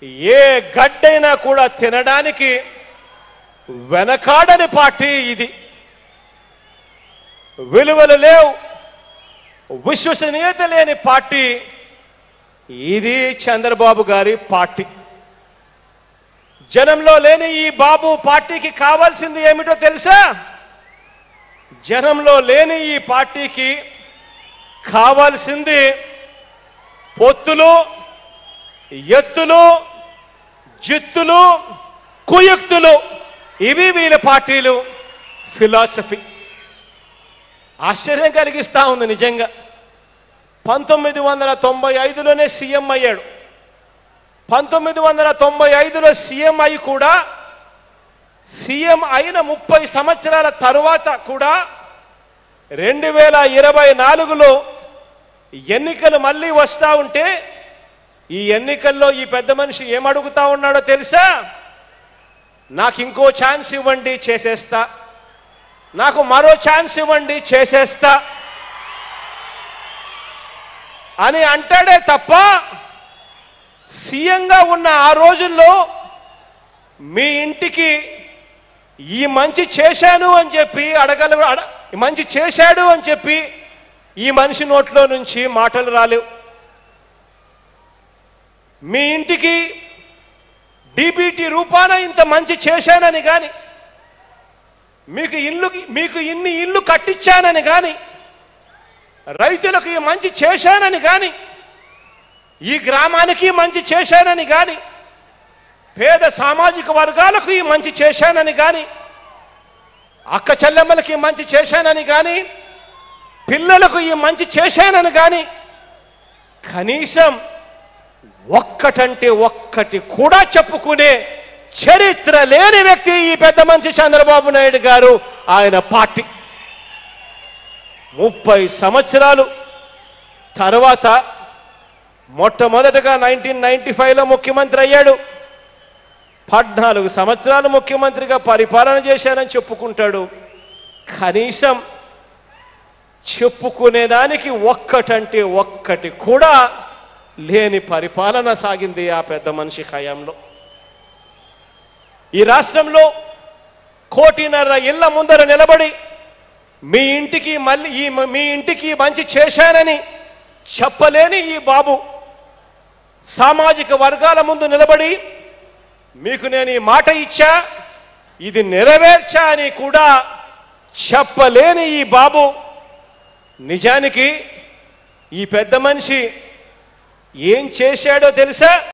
ఏ గడ్డైనా కూడా తినడానికి వెనకాడని పార్టీ ఇది విలువలు లేవు విశ్వసనీయత లేని పార్టీ ఇది చంద్రబాబు గారి పార్టీ జనంలో లేని ఈ బాబు పార్టీకి కావాల్సింది ఏమిటో తెలుసా జనంలో లేని ఈ పార్టీకి కావాల్సింది పొత్తులు ఎత్తులు జిత్తులు కుయుక్తులు ఇవి వీళ్ళ పార్టీలు ఫిలాసఫీ ఆశ్చర్యం కలిగిస్తా ఉంది నిజంగా పంతొమ్మిది వందల తొంభై ఐదులోనే సీఎం అయ్యాడు పంతొమ్మిది వందల తొంభై ఐదులో సీఎం అయి కూడా సీఎం అయిన ముప్పై సంవత్సరాల తరువాత కూడా రెండు వేల ఇరవై నాలుగులో ఎన్నికలు మళ్ళీ వస్తా ఉంటే ఈ ఎన్నికల్లో ఈ పెద్ద మనిషి ఏమడుగుతా ఉన్నాడో తెలుసా నాకు ఇంకో ఛాన్స్ ఇవ్వండి చేసేస్తా నాకు మరో ఛాన్స్ ఇవ్వండి చేసేస్తా అని అంటాడే తప్ప సీఎంగా ఉన్న ఆ రోజుల్లో మీ ఇంటికి ఈ మంచి చేశాను అని చెప్పి అడగల అడ ఈ మంచి చేశాడు అని చెప్పి ఈ మనిషి నోట్లో నుంచి మాటలు రాలేవు మీ ఇంటికి డీబీటీ రూపాన ఇంత మంచి చేశానని కానీ మీకు ఇల్లు మీకు ఇన్ని ఇల్లు కట్టించానని కానీ రైతులకు ఈ మంచి చేశానని కానీ ఈ గ్రామానికి మంచి చేశానని కానీ పేద సామాజిక వర్గాలకు ఈ మంచి చేశానని కానీ అక్క చెల్లెమ్మలకి మంచి చేశానని కానీ పిల్లలకు ఈ మంచి చేశానని కానీ కనీసం ఒక్కటంటే ఒక్కటి కూడా చెప్పుకునే చరిత్ర లేని వ్యక్తి ఈ పెద్ద మనిషి చంద్రబాబు నాయుడు గారు ఆయన పార్టీ ముప్పై సంవత్సరాలు తర్వాత మొట్టమొదటగా నైన్టీన్ నైన్టీ ఫైవ్లో ముఖ్యమంత్రి అయ్యాడు పద్నాలుగు సంవత్సరాలు ముఖ్యమంత్రిగా పరిపాలన చేశానని చెప్పుకుంటాడు కనీసం చెప్పుకునేదానికి ఒక్కటంటే ఒక్కటి కూడా లేని పరిపాలన సాగింది ఆ పెద్ద మనిషి హయాంలో ఈ రాష్ట్రంలో కోటిన్నర ఇళ్ల ముందర నిలబడి మీ ఇంటికి మళ్ళీ ఈ మీ ఇంటికి మంచి చేశానని చెప్పలేని ఈ బాబు సామాజిక వర్గాల ముందు నిలబడి మీకు నేను ఈ మాట ఇచ్చా ఇది నెరవేర్చా అని కూడా చెప్పలేని ఈ బాబు నిజానికి ఈ పెద్ద మనిషి ఏం చేశాడో తెలుసా